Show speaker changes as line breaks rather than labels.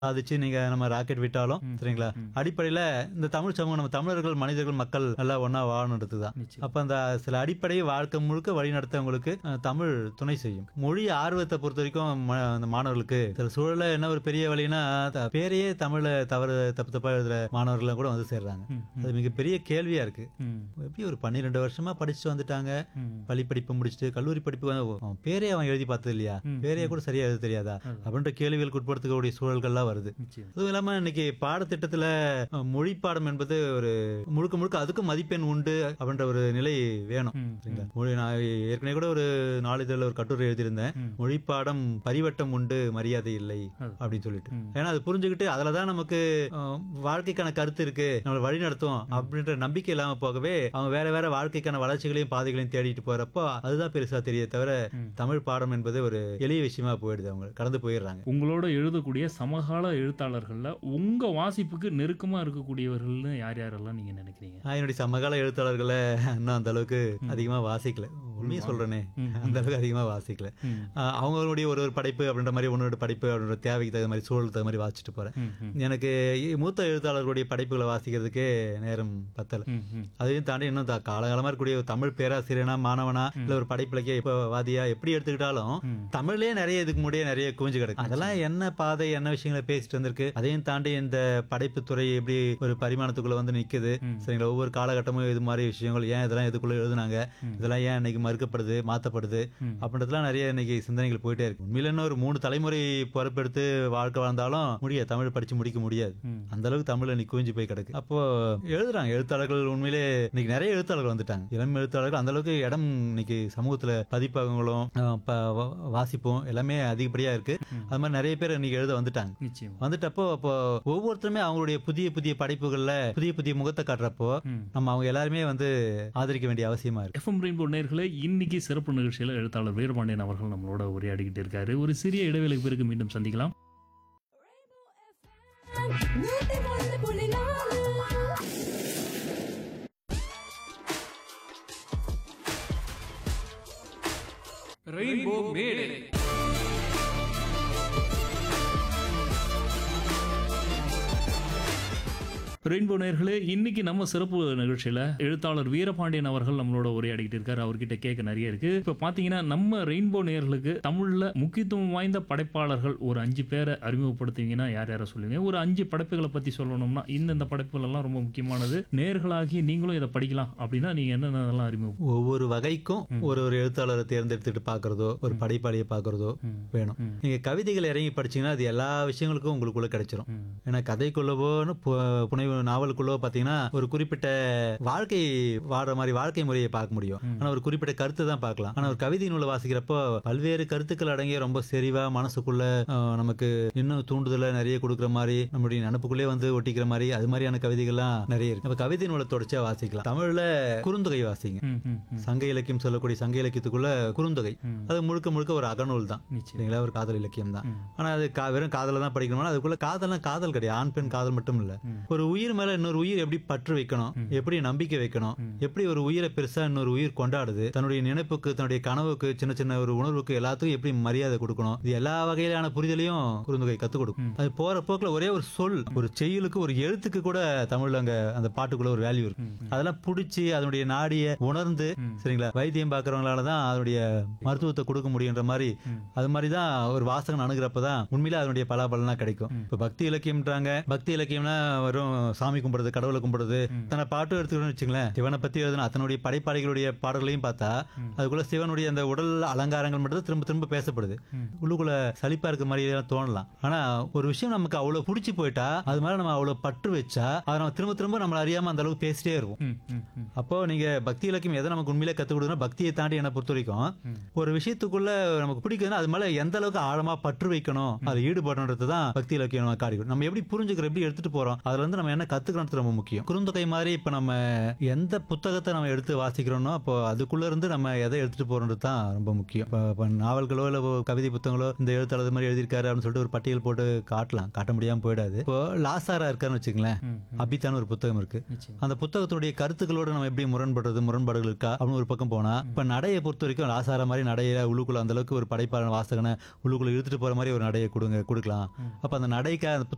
சாதிச்சு நீங்க நம்ம ராக்கெட் விட்டாலும் சரிங்களா அடிப்படையில இந்த தமிழ் சமூகம் நம்ம தமிழர்கள் மனிதர்கள் மக்கள் எல்லாம் ஒண்ணா வாழணுன்றது தான்
நிச்சயம்.
அப்ப அந்த சில அடிப்படை வாழ்க்கை முழுக்க வழி நடத்தவங்களுக்கு அஹ், தமிழ் துணை செய்யும் மொழி ஆர்வத்தை பொறுத்த வரைக்கும் ம- அந்த மாணவர்களுக்கு சில சூழல்ல என்ன ஒரு பெரிய வழினா த- பேரையே தமிழ தவறு தப்பு தப்பா எழுதுற மாணவர்கள் கூட வந்து சேர்றாங்க
ம்,
அது மிகப்பெரிய கேள்வியா இருக்கு
ம்,
எப்படி ஒரு பன்னிரெண்டு வருஷமா படிச்சுட்டு வந்துட்டாங்க
ம்.
பள்ளி படிப்பு முடிச்சுட்டு கல்லூரி படிப்பு வந்து அவன் பேரே அவன் எழுதி பார்த்தது இல்லையா பேரையே கூட சரியா எழுத தெரியாதா அப்படின்ற கேள்விகளுக்கு உட்படுத்தக்கூடிய சூழல்கள்லாம் வருது
நிச்சயம்.
அதுவும் இல்லாம இன்னைக்கு பாடத்திட்டத்துல அஹ், மொழி பாடம் என்பது ஒரு முழுக்க முழுக்க அதுக்கும் மதிப்பெண் உண்டு அப்படின்ற ஒரு நிலை வேணும்
ம்,
சரிங்களா மொழி நான் ஏற்கனவே கூட ஒரு நாளிதழில் ஒரு கட்டுரை எழுதியிருந்தேன்
ம்.
மொழி பாடம் பரிவட்டம் உண்டு மரியாதை இல்லை
அது.
அப்படின்னு சொல்லிட்டு
ம்.
ஏன்னா அது புரிஞ்சுக்கிட்டு அதுல தான் நமக்கு அஹ், வாழ்க்கைக்கான கருத்து இருக்கு நம்மளை வழி நடத்தும் அப்படின்ற நம்பிக்கை இல்லாம போகவே அவங்க வேற வேற வாழ்க்கைக்கான வளர்ச்சிகளையும் பாதைகளையும் தேடிட்டு போறப்போ அதுதான் பெருசா தெரிய தவிர தமிழ் பாடம் என்பது ஒரு எளிய விஷயமா போயிடுது அவங்க கடந்து போயிடுறாங்க
உங்களோட எழுதக்கூடிய சமகால எழுத்தாளர்கள்ல உங்க வாசிப்புக்கு நெருக்கமா இருக்கக்கூடியவர்கள்னு யார் யாரெல்லாம் நீங்க நினைக்கிறீங்க
நான் என்னுடைய சமகால எழுத்தாளர்களை இன்னும் அந்த அளவுக்கு அதிகமா வாசிக்கல உண்மையை சொல்றேனே அந்த அளவுக்கு அதிகமா வாசிக்கல
ம்.
அஹ், அவங்களுடைய ஒரு ஒரு படைப்பு அப்படின்ற மாதிரி ஒன்னோட படைப்பு அப்படின்ற தேவைக்கு தகுந்த மாதிரி சூழலுக்கு தகுந்த மாதிரி வாசிச்சுட்டு போறேன்
ம், ம்,
எனக்கு மூத்த எழுத்தாளர்களுடைய படைப்புகளை வாசிக்கிறதுக்கே நேரம் பத்தல
ம், ம்.
அதையும் தாண்டி இன்னும் த- காலகாலமா இருக்கக்கூடிய ஒரு தமிழ் பேராசிரியனா மாணவனா இல்ல ஒரு படைப்பிலக்கிய இப்ப வாதியா எப்படி எடுத்துக்கிட்டாலும் தமிழ்லயே நிறைய இதுக்கு முடிய நிறைய குவிஞ்சு கிடக்கு அதெல்லாம் என்ன பாதை என்ன விஷயங்களை பேசிட்டு வந்திருக்கு அதையும் தாண்டி இந்த படைப்பு துறை எப்படி ஒரு பரிமாணத்துக்குள்ள வந்து நிக்குது சரிங்களா ஒவ்வொரு காலகட்டமும் இது மாதிரி விஷயங்கள் ஏன் இதெல்லாம் இதுக்குள்ள எழுதுனாங்க இதெல்லாம் ஏன் இன்னைக்கு மறுக்கப்படுது மாத்தப்படுது அப்படின்றதுலாம் நிறைய இன்னைக்கு சிந்தனைகள் போயிட்டே இருக்கு உண்மையில இன்னும் ஒரு மூணு தலைமுறை பொறுப்பெடுத்து வாழ்க்கை வாழ்ந்தாலும் முடியாது தமிழ் படிச்சு முடிக்க முடியாது அந்த அளவுக்கு தமிழ் இன்னைக்கு குவிஞ்சு போய் கிடக்கு அப்போ எழுதுறாங்க எழுத்தாளர்கள் உண்மையிலே இன்னைக்கு நிறைய எழுத்தாளர்கள் வந்துட்டாங்க இளம் எழுத்தாளர்கள் அந்த அளவுக்கு இடம் இன்னைக்கு சமூகத்துல பதிப்பகங்களும் அஹ், ப- வா- வாசிப்பும் எல்லாமே அதிகப்படியா இருக்கு அது மாதிரி நிறைய பேர் இன்னைக்கு எழுத வந்துட்டாங்க
நிச்சயம்
வந்துட்டப்போ அப்போ ஒவ்வொருத்தருமே அவங்களுடைய புதிய புதிய படைப்புகள்ல புதிய புதிய முகத்தை காட்டுறப்போ நம்ம அவங்க எல்லாருமே வந்து ஆதரிக்க வேண்டிய அவசியமா இருக்கு
எஃப்எம் ரெயின்போ நேர்களே இன்னைக்கு சிறப்பு நிகழ்ச்சியில எழுத்தாளர் வீரபாண்டியன் அவர்கள் நம்மளோட உரையாடிக்கிட்டு இருக்காரு ஒரு சிறிய இடைவேளைக்கு பிறகு மீண்டும் சந்திக்கலாம்
நூத்தி ஒன்று புள்ளி நாலு
ரெயின்போ மேடை
ரெயின்போ நேர்களே இன்னைக்கு நம்ம சிறப்பு நிகழ்ச்சியில எழுத்தாளர் வீரபாண்டியன் அவர்கள் நம்மளோட உரையாடிக்கிட்டு இருக்காரு அவர்கிட்ட கேட்க நிறைய இருக்கு இப்ப பாத்தீங்கன்னா நம்ம ரெயின்போ நேர்களுக்கு தமிழ்ல முக்கியத்துவம் வாய்ந்த படைப்பாளர்கள் ஒரு அஞ்சு பேரை அறிமுகப்படுத்துவீங்கன்னா யார் யாரை சொல்லுவீங்க ஒரு அஞ்சு படைப்புகளை பத்தி சொல்லணும்னா இந்தந்த படைப்புகள் எல்லாம் ரொம்ப முக்கியமானது நேர்களாகி நீங்களும் இதை படிக்கலாம் அப்படின்னா நீங்க என்னென்னலாம் அறிமுகம்
ஒவ்வொரு வகைக்கும் ஒரு ஒரு எழுத்தாளரை தேர்ந்தெடுத்துட்டு பாக்குறதோ ஒரு படைப்பாளியை பாக்குறதோ வேணும் நீங்க கவிதைகள் இறங்கி படிச்சீங்கன்னா அது எல்லா விஷயங்களுக்கும் உங்களுக்குள்ள கிடைச்சிரும் ஏன்னா கதைக்குள்ளவோன்னு பு- புனைவு நாவலுக்குள்ளவோ பாத்தீங்கன்னா ஒரு குறிப்பிட்ட வாழ்க்கை வாடுற மாதிரி வாழ்க்கை முறையை பார்க்க முடியும் ஆனா ஒரு குறிப்பிட்ட கருத்தை தான் பார்க்கலாம் ஆனா ஒரு கவிதை நூலை வாசிக்கிறப்போ பல்வேறு கருத்துக்கள் அடங்கிய ரொம்ப செறிவா மனசுக்குள்ள அஹ், நமக்கு இன்னும் தூண்டுதலை நிறைய கொடுக்குற மாதிரி நம்மளுடைய நினப்புக்குள்ளே வந்து ஒட்டிக்கிற மாதிரி அது மாதிரியான கவிதைகள்லாம் நிறைய இருக்கு அப்ப கவிதை நூலை தொடர்ச்சியா வாசிக்கலாம் தமிழ்ல குறுந்தொகை வாசிங்க
ம், ம், ம்.
சங்க இலக்கியம் சொல்லக்கூடிய சங்க இலக்கியத்துக்குள்ள குறுந்தொகை அது முழுக்க முழுக்க ஒரு அகநூல் தான்
நிச்சயம்.
சரிங்களா ஒரு காதல் இலக்கியம் தான் ஆனா அது கா- வெறும் காதல தான் படிக்கணும்னா அதுக்குள்ள காதல்னா காதல் கிடையாது ஆண் பெண் காதல் மட்டும் இல்ல ஒரு உயிர் மேல இன்னொரு உயிர் எப்படி பற்று வைக்கணும் எப்படி நம்பிக்கை வைக்கணும் எப்படி ஒரு உயிரை பெருசா இன்னொரு உயிர் கொண்டாடுது தன்னுடைய நினைப்புக்கு தன்னுடைய கனவுக்கு சின்ன சின்ன ஒரு உணர்வுக்கு எல்லாத்துக்கும் எப்படி மரியாதை கொடுக்கணும் இது எல்லா வகையிலான புரிதலையும் குறுந்தொகை கத்துக் கொடுக்கும் அது போற போக்குல ஒரே ஒரு சொல் ஒரு செய்யுளுக்கு ஒரு எழுத்துக்கு கூட தமிழ்ல அங்க அந்த பாட்டுக்குள்ள ஒரு வேல்யூ இருக்கு அதெல்லாம் பிடிச்சி அதனுடைய நாடிய உணர்ந்து சரிங்களா வைத்தியம் பார்க்கறவங்களால தான் அதனுடைய மருத்துவத்தை கொடுக்க முடியுன்ற மாதிரி அது மாதிரி தான் ஒரு வாசகன் அணுகிறப்ப தான் உண்மையில அதனுடைய பலாபலனா கிடைக்கும் இப்ப பக்தி இலக்கியம்ன்றாங்க பக்தி இலக்கியம்னா வெறும் சாமி கும்பிடுறது கடவுளை கும்பிடுறது தன்னை பாட்டு எடுத்துக்கணும்னு வச்சுங்களேன் சிவனை பத்தி எழுதுனா அதனுடைய படைப்பாளிகளுடைய பாடல்களையும் பார்த்தா அதுக்குள்ள சிவனுடைய அந்த உடல் அலங்காரங்கள் மட்டும் தான் திரும்ப திரும்ப பேசப்படுது உள்ளுக்குள்ள சலிப்பா இருக்க மாதிரி எல்லாம் தோணலாம் ஆனா ஒரு விஷயம் நமக்கு அவ்வளவு பிடிச்சி போயிட்டா அது மேல நம்ம அவ்வளவு பற்று வச்சா அதை நம்ம திரும்ப திரும்ப நம்மள அறியாம அந்த அளவுக்கு பேசிட்டே இருக்கும்
ம், ம், ம்.
அப்போ நீங்க பக்தி இலக்கியம் எதை நமக்கு உண்மையிலே கத்துக் கொடுக்குன்னா பக்தியை தாண்டி என்ன பொறுத்த வரைக்கும் ஒரு விஷயத்துக்குள்ள நமக்கு பிடிக்குதுன்னா அது மேல எந்த அளவுக்கு ஆழமா பற்று வைக்கணும் அது ஈடுபடணுன்றது தான் பக்தி இலக்கியம் நம்ம காட்டி கொடுக்கும். நம்ம எப்படி புரிஞ்சுக்கிறோம் எப்படி எடுத்துட்டு போறோம் அதுல இருந்து நம்ம என்ன கத்துக்கணும்ன்றது ரொம்ப முக்கியம் குறுந்தொகை மாதிரி இப்ப நம்ம எந்த புத்தகத்தை நம்ம எடுத்து வாசிக்கிறோமோ அப்போ அதுக்குள்ள இருந்து நம்ம எதை எடுத்துட்டு போறோம்ன்றது தான் ரொம்ப முக்கியம் இப்ப- இப்ப நாவல்களோ இல்ல கவிதை புத்தகங்களோ இந்த எழுத்தாளர் இது மாதிரி எழுதியிருக்காரு அப்படின்னு சொல்லிட்டு ஒரு பட்டியல் போட்டு காட்டலாம் காட்ட முடியாம போயிடாது இப்போ லாசாரா இருக்காருன்னு வச்சுங்களேன் அபித்தான ஒரு புத்தகம் இருக்கு
நிச்சயம்.
அந்த புத்தகத்துடைய கருத்துக்களோட நம்ம எப்படி முரண்படுறது முரண்பாடுகள் இருக்கா அப்படின்னு ஒரு பக்கம் போனா இப்ப நடையை பொறுத்த வரைக்கும் லாசார மாதிரி நடையில உள்ளுக்குள்ள அந்த அளவுக்கு ஒரு படைப்பாளன் வாசகனை உள்ளுக்குள்ள இழுத்துட்டு போற மாதிரி ஒரு நடையை கொடுங்க கொடுக்கலாம் அப்ப அந்த நடைக்கு அந்த புத்தகம்